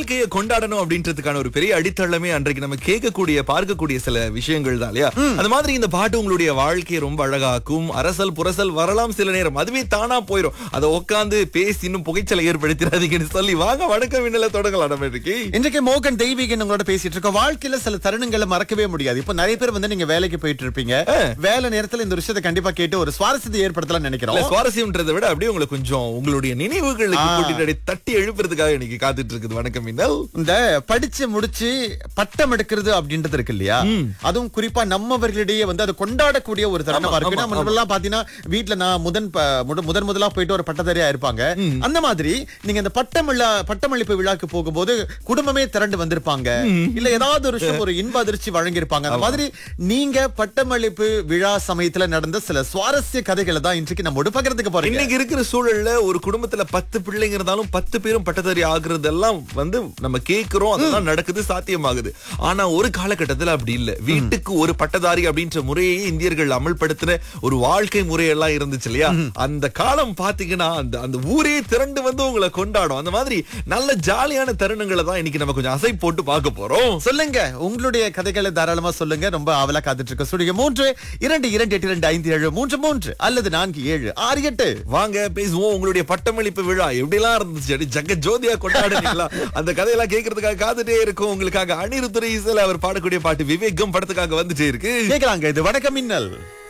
வாழ்க்கையை கொண்டாடணும் அப்படின்றதுக்கான ஒரு பெரிய அடித்தளமே அன்றைக்கு நம்ம கேட்கக்கூடிய பார்க்கக்கூடிய சில விஷயங்கள் தான் இல்லையா அந்த மாதிரி இந்த பாட்டு உங்களுடைய வாழ்க்கையை ரொம்ப அழகாக்கும் அரசல் புரசல் வரலாம் சில நேரம் அதுவே தானா போயிடும் அதை உட்காந்து பேசி இன்னும் புகைச்சலை ஏற்படுத்திடாதீங்கன்னு சொல்லி வாங்க வணக்கம் விண்ணல தொடங்கலாம் நம்ம இன்னைக்கு இன்றைக்கு மோகன் தெய்வீகன் உங்களோட பேசிட்டு இருக்கோம் வாழ்க்கையில சில தருணங்களை மறக்கவே முடியாது இப்போ நிறைய பேர் வந்து நீங்க வேலைக்கு போயிட்டு இருப்பீங்க வேலை நேரத்துல இந்த விஷயத்தை கண்டிப்பா கேட்டு ஒரு சுவாரஸ்யத்தை ஏற்படுத்தலாம் இல்ல நினைக்கிறோம் சுவாரஸ்யம்ன்றதை விட அப்படியே உங்களுக்கு கொஞ்சம் உங்களுடைய நினைவுகளுக்கு கூட்டிட்டு அப்படியே தட்டி எழுப்புறதுக்காக இன்னைக்கு காத்துட்டு இருக்குது வணக்கம் மின்னல் இந்த படிச்சு முடிச்சு பட்டம் எடுக்கிறது அப்படின்றது இருக்கு இல்லையா அதுவும் குறிப்பா நம்மவர்களிடையே வந்து அது கொண்டாடக்கூடிய ஒரு தருணமா ஆமா, இருக்கு ஆமா, நம்ம எல்லாம் பாத்தீங்கன்னா வீட்டுல நான் முதன் ப- முத- முதன் முதலா போயிட்டு ஒரு பட்டதாரியா இருப்பாங்க அந்த மாதிரி நீங்க இந்த பட்டம் விழா பட்டமளிப்பு விழாக்கு போகும்போது குடும்பமே திரண்டு வந்திருப்பாங்க இல்ல ஏதாவது ஒரு விஷயம் ஒரு இன்ப அதிர்ச்சி வழங்கியிருப்பாங்க அந்த மாதிரி நீங்க பட்டமளிப்பு விழா சமயத்துல நடந்த சில சுவாரஸ்ய கதைகளை தான் இன்றைக்கு நம்மோடு பகிர்ந்துக்க போறீங்க இன்னைக்கு இருக்கிற சூழல்ல ஒரு குடும்பத்துல பத்து பிள்ளைங்க இருந்தாலும் பத்து பேரும் பட்டதாரி ஆகுறதெல்லாம் வந்து நம்ம கேக்குறோம் அதெல்லாம் நடக்குது சாத்தியமாகுது ஆனா ஒரு காலகட்டத்துல அப்படி இல்ல வீட்டுக்கு ஒரு பட்டதாரி அப்படின்ற முறையே இந்தியர்கள் அமல்படுத்தின ஒரு வாழ்க்கை முறையெல்லாம் இருந்துச்சு இல்லையா அந்த காலம் பாத்தீங்கன்னா அந்த அந்த ஊரே திரண்டு வந்து உங்களை கொண்டாடும் அந்த மாதிரி நல்ல ஜாலியான தருணங்களை தான் இன்னைக்கு நம்ம கொஞ்சம் அசை போட்டு பார்க்க போறோம் சொல்லுங்க உங்களுடைய கதைகளை தாராளமா சொல்லுங்க ரொம்ப ஆவலா காத்துட்டு இருக்க சொல்லுங்க மூன்று இரண்டு இரண்டு எட்டு இரண்டு ஐந்து ஏழு மூன்று மூன்று அல்லது நான்கு ஏழு ஆறு எட்டு வாங்க பேசுவோம் உங்களுடைய பட்டமளிப்பு விழா எப்படிலாம் இருந்துச்சு அப்படி ஜக ஜோதியா கொண்டாடுனீங்களா அந்த கதையெல்லாம் கேட்கறதுக்காக காத்துட்டே இருக்கும் உங்களுக்காக அனிருத்துறை இசையில அவர் பாடக்கூடிய பாட்டு விவேகம் படத்துக்காக வந்துட்டே இருக்கு கேட்கலாங்க இது வணக்கம் மின்னல்